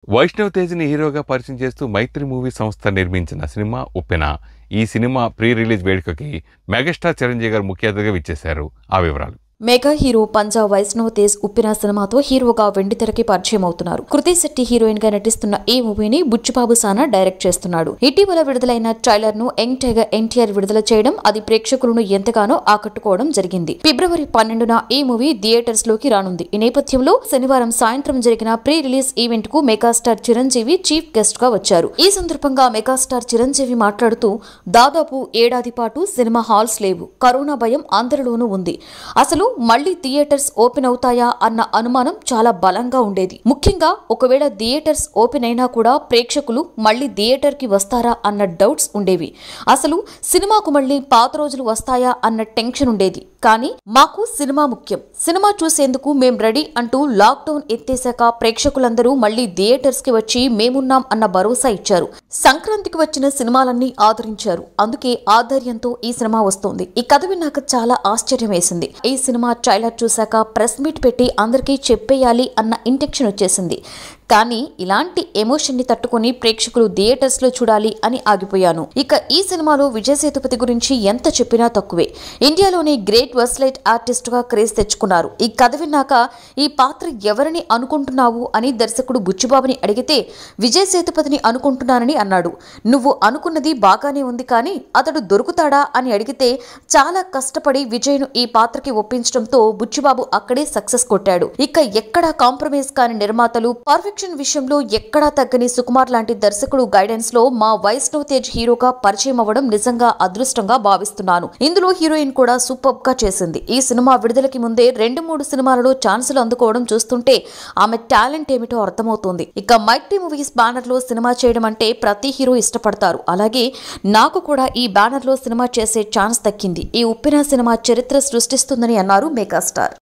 వైష్ణవ్ తేజ్ని హీరోగా పరిచయం చేస్తూ మైత్రి మూవీ సంస్థ నిర్మించిన సినిమా ఉప్పెన ఈ సినిమా ప్రీ రిలీజ్ వేడుకకి మెగాస్టార్ చిరంజీవి గారు ముఖ్య అతిథిగా విచ్చేశారు ఆ వివరాలు మెగా హీరో పంజా వైష్ణవ్ తేజ్ ఉప్పిన సినిమాతో హీరోగా వెండితెరకి పరిచయం అవుతున్నారు కృతి శెట్టి హీరోయిన్ గా నటిస్తున్న ఈ మూవీని బుచ్చిబాబు సానా డైరెక్ట్ చేస్తున్నాడు ఇటీవల విడుదలైన ట్రైలర్ ను యంగ్ టైగర్ ఎన్టీఆర్ విడుదల చేయడం అది ప్రేక్షకులను ఎంతగానో ఆకట్టుకోవడం జరిగింది ఫిబ్రవరి పన్నెండున ఈ మూవీ థియేటర్స్ లోకి రానుంది ఈ నేపథ్యంలో శనివారం సాయంత్రం జరిగిన ప్రీ రిలీజ్ ఈవెంట్ కు మెగాస్టార్ చిరంజీవి చీఫ్ గెస్ట్ గా వచ్చారు ఈ సందర్భంగా మెగాస్టార్ చిరంజీవి మాట్లాడుతూ దాదాపు ఏడాది పాటు సినిమా హాల్స్ లేవు కరోనా భయం అందరిలోనూ ఉంది అసలు మళ్లీ థియేటర్స్ ఓపెన్ అవుతాయా అన్న అనుమానం చాలా బలంగా ఉండేది ముఖ్యంగా ఒకవేళ థియేటర్స్ ఓపెన్ అయినా కూడా ప్రేక్షకులు మళ్లీ థియేటర్ కి వస్తారా అన్న డౌట్స్ ఉండేవి అసలు సినిమాకు మళ్లీ పాత రోజులు వస్తాయా అన్న టెన్షన్ ఉండేది కానీ మాకు సినిమా ముఖ్యం సినిమా చూసేందుకు మేం రెడీ అంటూ లాక్డౌన్ ఎత్తేశాక ప్రేక్షకులందరూ మళ్లీ థియేటర్స్ కి వచ్చి మేమున్నాం అన్న భరోసా ఇచ్చారు సంక్రాంతికి వచ్చిన సినిమాలన్నీ ఆదరించారు అందుకే ఆధైర్యంతో ఈ సినిమా వస్తోంది ఈ కథ విన్నాక చాలా ఆశ్చర్యం వేసింది ఈ సినిమా ట్రైలర్ చూశాక ప్రెస్ మీట్ పెట్టి అందరికీ చెప్పేయాలి అన్న ఇంటెక్షన్ వచ్చేసింది కానీ ఇలాంటి ఎమోషన్ ని తట్టుకుని ప్రేక్షకులు థియేటర్స్ లో చూడాలి అని ఆగిపోయాను ఇక ఈ సినిమాలో విజయ్ సేతుపతి గురించి ఎంత చెప్పినా తక్కువే ఇండియాలోని గ్రేట్ వర్స్లైట్ ఆర్టిస్ట్ గా క్రేజ్ తెచ్చుకున్నారు ఈ కథ విన్నాక ఈ పాత్ర ఎవరిని అనుకుంటున్నావు అని దర్శకుడు బుచ్చిబాబుని అడిగితే విజయ్ సేతుపతిని అనుకుంటున్నానని అన్నాడు నువ్వు అనుకున్నది బాగానే ఉంది కానీ అతడు దొరుకుతాడా అని అడిగితే చాలా కష్టపడి విజయ్ను ఈ పాత్రకి ఒప్పించడంతో బుచ్చిబాబు అక్కడే సక్సెస్ కొట్టాడు ఇక ఎక్కడా కాంప్రమైజ్ కాని నిర్మాతలు పర్ఫెక్షన్ విషయంలో ఎక్కడా తగ్గని సుకుమార్ లాంటి దర్శకుడు గైడెన్స్ లో మా వైష్ణవ్ తేజ్ హీరోగా పరిచయం అవ్వడం నిజంగా అదృష్టంగా భావిస్తున్నాను ఇందులో హీరోయిన్ కూడా సూపర్ గా చేసింది ఈ సినిమా విడుదలకి ముందే రెండు మూడు సినిమాలలో ఛాన్సులు అందుకోవడం చూస్తుంటే ఆమె టాలెంట్ ఏమిటో అర్థమవుతోంది ఇక మైటీ మూవీస్ బ్యానర్ లో సినిమా చేయడం అంటే ప్రతి హీరో ఇష్టపడతారు అలాగే నాకు కూడా ఈ బ్యానర్ లో సినిమా చేసే ఛాన్స్ దక్కింది ఈ ఉప్పిన సినిమా చరిత్ర సృష్టిస్తుందని అన్నారు మెగాస్టార్